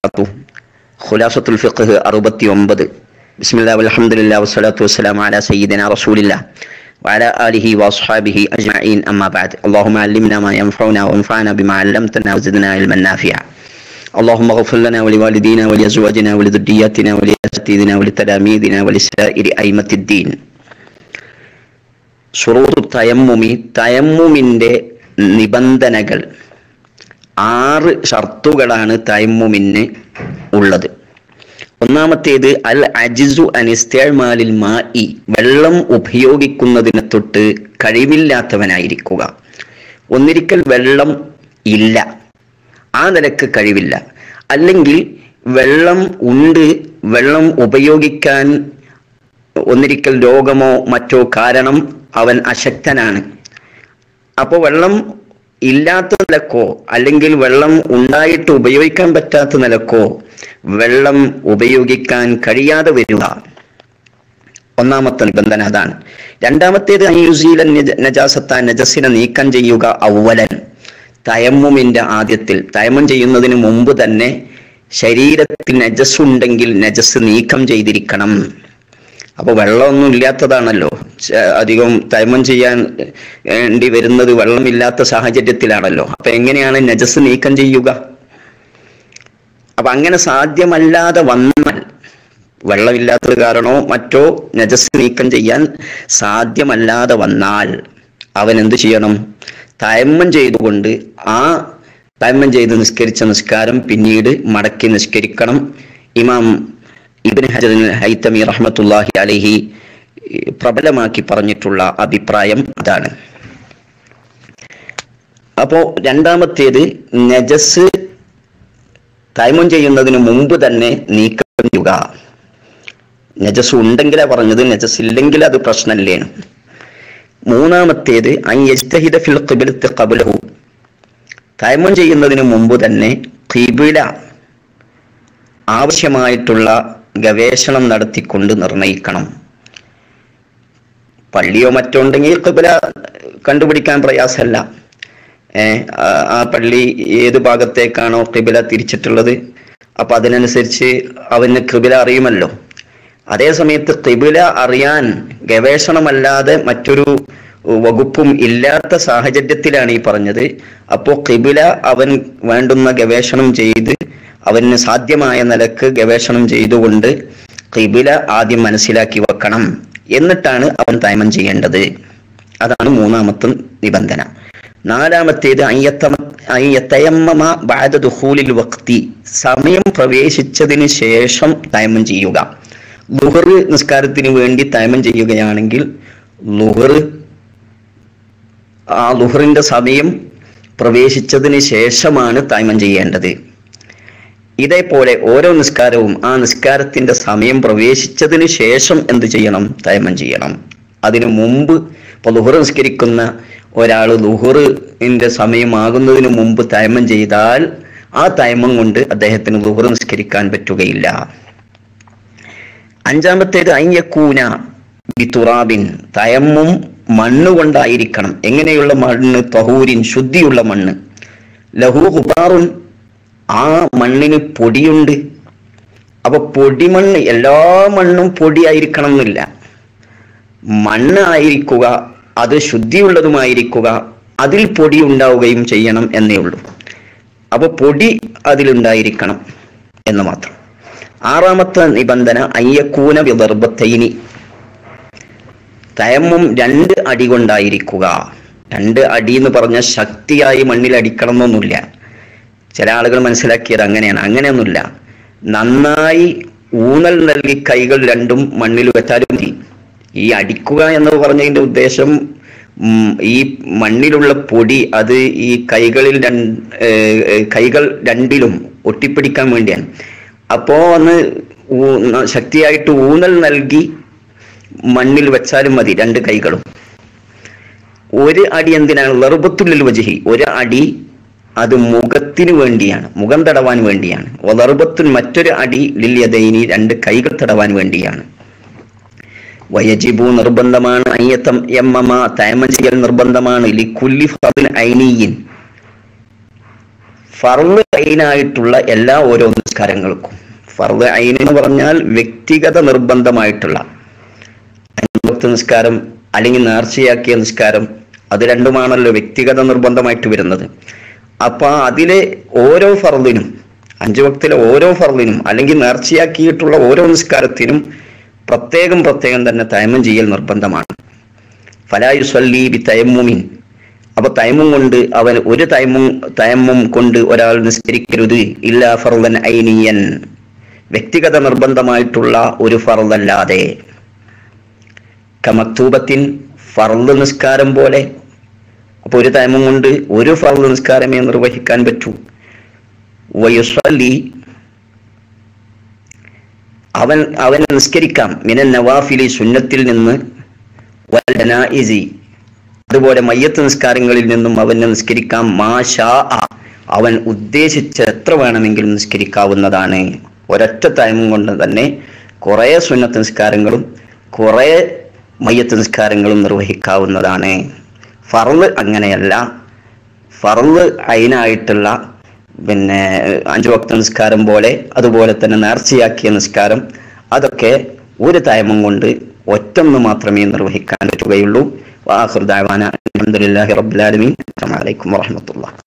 وبركاته خلاصة الفقه أربتي ومبد بسم الله والحمد لله والصلاة والسلام على سيدنا رسول الله وعلى آله وأصحابه أجمعين أما بعد اللهم علمنا ما ينفعنا وانفعنا بما علمتنا وزدنا علما نافعا اللهم اغفر لنا ولوالدينا ولأزواجنا ولذرياتنا ولأساتذتنا ولتلاميذنا ولسائر أئمة الدين ഷുറൂത്ത് തയമ്മുമി തയമ്മുമിൻ്റെ നിബന്ധനകൾ ആറ് ഷർത്തുകളാണ് തയമ്മുമിന് ഉള്ളത് ഒന്നാമത്തേത് അൽ അജിസു അനിസ്തേമാലിൽ മായി വെള്ളം ഉപയോഗിക്കുന്നതിനെ തൊട്ട് കഴിവില്ലാത്തവനായിരിക്കുക ഒന്നിരിക്കൽ വെള്ളം ഇല്ല ആ നിലക്ക് കഴിവില്ല അല്ലെങ്കിൽ വെള്ളം ഉണ്ട് വെള്ളം ഉപയോഗിക്കാൻ ഒന്നിരിക്കൽ രോഗമോ മറ്റോ കാരണം അവൻ അശക്തനാണ് അപ്പോൾ വെള്ളം ഇല്ലാത്ത നിലക്കോ അല്ലെങ്കിൽ വെള്ളം ഉണ്ടായിട്ട് ഉപയോഗിക്കാൻ പറ്റാത്ത നിലക്കോ വെള്ളം ഉപയോഗിക്കാൻ കഴിയാതെ വരിക ഒന്നാമത്തെ നിബന്ധന അതാണ് രണ്ടാമത്തേത് അയ്യുസീലൻ നജാസത്ത നജസിനെ നീക്കം ചെയ്യുക ഔവലൻ തയമ്മുമിന്റെ ആദ്യത്തിൽ തയമ്മം ചെയ്യുന്നതിന് മുമ്പ് തന്നെ ശരീരത്തിൽ നജസ് ഉണ്ടെങ്കിൽ നജസ് നീക്കം ചെയ്തിരിക്കണം അപ്പൊ വെള്ളമൊന്നും ഇല്ലാത്തതാണല്ലോ ച- അധികം തൈമം ചെയ്യാൻ വേണ്ടി വരുന്നത് വെള്ളമില്ലാത്ത സാഹചര്യത്തിലാണല്ലോ അപ്പൊ എങ്ങനെയാണ് നജസ് നീക്കം ചെയ്യുക അപ്പൊ അങ്ങനെ സാധ്യമല്ലാതെ വന്നാൽ വെള്ളമില്ലാത്തത് കാരണമോ മറ്റോ നജസ് നീക്കം ചെയ്യാൻ സാധ്യമല്ലാതെ വന്നാൽ അവൻ എന്ത് ചെയ്യണം തയമ്മം ചെയ്തുകൊണ്ട് ആ തയമ്മം ചെയ്ത് നിസ്കരിച്ച നിസ്കാരം പിന്നീട് മടക്കി നിസ്കരിക്കണം ഇമാം ഇബിൻ ഹജർ ഹൈത്തമി റഹ്മത്തുല്ലാഹി അലഹി പ്രബലമാക്കി പറഞ്ഞിട്ടുള്ള അഭിപ്രായം അതാണ് അപ്പോ രണ്ടാമത്തേത് നജസ് തൈമം ചെയ്യുന്നതിന് മുമ്പ് തന്നെ നീക്കം ചെയ്യുക നജസ് ഉണ്ടെങ്കിലാ പറഞ്ഞത് നജസ് ഇല്ലെങ്കിൽ അത് പ്രശ്നമില്ലേനു മൂന്നാമത്തേത് അയ്യജ്തഹിദ ഫിൽ ഖിബിലത്ത് ഖബലഹു തൈമം ചെയ്യുന്നതിന് മുമ്പ് തന്നെ ഖിബില ആവശ്യമായിട്ടുള്ള ഗവേഷണം നടത്തിക്കൊണ്ട് നിർണയിക്കണം പള്ളിയോ മറ്റോ ഉണ്ടെങ്കിൽ കിബില കണ്ടുപിടിക്കാൻ പ്രയാസമല്ല ഏ, ആ ആ പള്ളി ഏത് ഭാഗത്തേക്കാണോ കിബില തിരിച്ചിട്ടുള്ളത് അപ്പൊ അതിനനുസരിച്ച് അവന് കിബില അറിയുമല്ലോ അതേ സമയത്ത് കിബില അറിയാൻ ഗവേഷണമല്ലാതെ മറ്റൊരു വകുപ്പും ഇല്ലാത്ത സാഹചര്യത്തിലാണ് ഈ പറഞ്ഞത് അപ്പോൾ കിബില അവൻ വേണ്ടുന്ന ഗവേഷണം ചെയ്ത് അവന് സാധ്യമായ നിലക്ക് ഗവേഷണം ചെയ്തുകൊണ്ട് കിബില ആദ്യം മനസ്സിലാക്കി വെക്കണം എന്നിട്ടാണ് അവൻ തയമം ചെയ്യേണ്ടത് അതാണ് മൂന്നാമത്തെ നിബന്ധന നാലാമത്തേത് അയ്യത്തമ അയ്യത്തയമ്മ ബാദ ദുഹൂലിൽ വക്തി സമയം പ്രവേശിച്ചതിന് ശേഷം തയമം ചെയ്യുക ലുഹർ നിസ്കാരത്തിന് വേണ്ടി തയമം ചെയ്യുകയാണെങ്കിൽ ലുഹർ ആ ലുഹറിന്റെ സമയം പ്രവേശിച്ചതിന് ശേഷമാണ് തയമം ചെയ്യേണ്ടത് ഇതേപോലെ ഓരോ നിസ്കാരവും ആ നിസ്കാരത്തിന്റെ സമയം പ്രവേശിച്ചതിന് ശേഷം എന്ത് ചെയ്യണം തയമം ചെയ്യണം അതിനു മുമ്പ് ഇപ്പൊ ലുഹർ നിസ്കരിക്കുന്ന ഒരാൾ ലുഹറിന്റെ സമയമാകുന്നതിന് മുമ്പ് തയമം ചെയ്താൽ ആ തയമം കൊണ്ട് അദ്ദേഹത്തിന് ലുഹർ നിസ്കരിക്കാൻ പറ്റുകയില്ല അഞ്ചാമത്തേത് അയ്യക്കൂന ബിതുറാബിൻ തയമ്മും മണ്ണ് കൊണ്ടായിരിക്കണം എങ്ങനെയുള്ള മണ്ണ് തഹൂരിൻ ശുദ്ധിയുള്ള മണ്ണ് ലഹു ഹുബാറുൻ ആ മണ്ണിന് പൊടിയുണ്ട് അപ്പൊ പൊടിമണ്ണ് എല്ലാ മണ്ണും പൊടിയായിരിക്കണം എന്നില്ല മണ്ണ് ആയിരിക്കുക അത് ശുദ്ധിയുള്ളതുമായിരിക്കുക അതിൽ പൊടി ഉണ്ടാവുകയും ചെയ്യണം എന്നേ ഉള്ളൂ അപ്പൊ പൊടി അതിലുണ്ടായിരിക്കണം എന്ന് മാത്രം ആറാമത്തെ നിബന്ധന അയ്യക്കൂന വിദർഭത്തൈനി തയമ്മും രണ്ട് അടി കൊണ്ടായിരിക്കുക രണ്ട് അടി എന്ന് പറഞ്ഞ ശക്തിയായി മണ്ണിൽ അടിക്കണം എന്നൊന്നുമില്ല ചില ആളുകൾ മനസ്സിലാക്കിയത് അങ്ങനെയാണ് അങ്ങനെയൊന്നുമില്ല നന്നായി ഊന്നൽ നൽകി കൈകൾ രണ്ടും മണ്ണിൽ വെച്ചാലും മതി ഈ അടിക്കുക എന്ന് പറഞ്ഞതിന്റെ ഉദ്ദേശം ഉം, ഈ മണ്ണിലുള്ള പൊടി അത് ഈ കൈകളിൽ രണ്ട് കൈകൾ രണ്ടിലും ഒട്ടിപ്പിടിക്കാൻ വേണ്ടിയാണ് അപ്പോ ഒന്ന് ഊ- ന- ശക്തിയായിട്ട് ഊന്നൽ നൽകി മണ്ണിൽ വെച്ചാലും മതി രണ്ട് കൈകളും ഒരു അടി എന്തിനാണ് ലറുബത്തുള്ളിൽ വജഹി ഒരു അടി അത് മുഖത്തിന് വേണ്ടിയാണ് മുഖം തടവാൻ വേണ്ടിയാണ് ലറുബത്തുൻ മറ്റൊരു അടി ലില്യദൈനി രണ്ട് കൈകൾ തടവാൻ വേണ്ടിയാണ് വയജിബു നിർബന്ധമാണ് അയ്യത്തം എമ്മമ തയമം ചെയ്യൽ നിർബന്ധമാണ് ലിക്കുല്ലി ഫറിൻ ഐനിയിൻ ഫർദ് ഐനായിട്ടുള്ള എല്ലാ ഓരോ നിസ്കാരങ്ങൾക്കും ഫർദ് ഐൻ എന്ന് പറഞ്ഞാൽ വ്യക്തിഗത നിർബന്ധമായിട്ടുള്ള അഞ്ചുവക്ത നിസ്കാരം അല്ലെങ്കിൽ നേർച്ചയാക്കിയ നിസ്കാരം അത് രണ്ടുമാണല്ലോ വ്യക്തിഗത നിർബന്ധമായിട്ട് വരുന്നത് അപ്പൊ അതിലെ ഓരോ ഫർദിനും അഞ്ചു വക്തിലെ ഓരോ ഫർദിനും അല്ലെങ്കിൽ നേർച്ചയാക്കിയിട്ടുള്ള ഓരോ നിസ്കാരത്തിനും പ്രത്യേകം പ്രത്യേകം തന്നെ തയമം ചെയ്യൽ നിർബന്ധമാണ് ഫലായുസല്ലി ബി തയമ്മുമിൻ അപ്പൊ തയമ്മും കൊണ്ട് അവൻ ഒരു തയമ്മും തയമ്മും കൊണ്ട് ഒരാൾ നിസ്കരിക്കരുത് ഇല്ല ഫർദൻ ഐനിയൻ വ്യക്തിഗത നിർബന്ധമായിട്ടുള്ള ഒരു ഫർദല്ലാതെ കമക്തൂബത്തിൻ ഫർദ് നിസ്കാരം പോലെ അപ്പൊ ഒരു തയമ്മും കൊണ്ട് ഒരു ഫർദ് നിസ്കാരമേ നിർവഹിക്കാൻ പറ്റൂ വയുസല്ലി അവൻ അവൻ നിസ്കരിക്കാം മിനൻ നവാഫിലി സുന്നത്തിൽ നിന്ന് വൽ ജനായിസി അതുപോലെ മയ്യത്ത് നിസ്കാരങ്ങളിൽ നിന്നും അവന് നിസ്കരിക്കാം മാഷാ അവൻ ഉദ്ദേശിച്ച എത്ര വേണമെങ്കിലും നിസ്കരിക്കാവുന്നതാണ് ഒരൊറ്റ ടൈമും കൊണ്ട് തന്നെ കുറേ സുന്നത്ത് നിസ്കാരങ്ങളും കുറേ മയ്യത്ത് നിസ്കാരങ്ങളും നിർവഹിക്കാവുന്നതാണ് ഫർള് അങ്ങനെയല്ല ഫർള് അതിനായിട്ടുള്ള പിന്നെ അഞ്ചു വക്ത നിസ്കാരം പോലെ അതുപോലെ തന്നെ നേർച്ചയാക്കിയ നിസ്കാരം അതൊക്കെ ഒരു തയമം കൊണ്ട് ഒറ്റൊന്ന് മാത്രമേ നിർവഹിക്കാൻ പറ്റുകയുള്ളൂ വാഹുർ ദാവാന അലഹമുല്ലാഹി റബ്ബുലാലമീൻ അസ്സലാമു അലൈക്കും വറഹ്മത്തുള്ളാഹി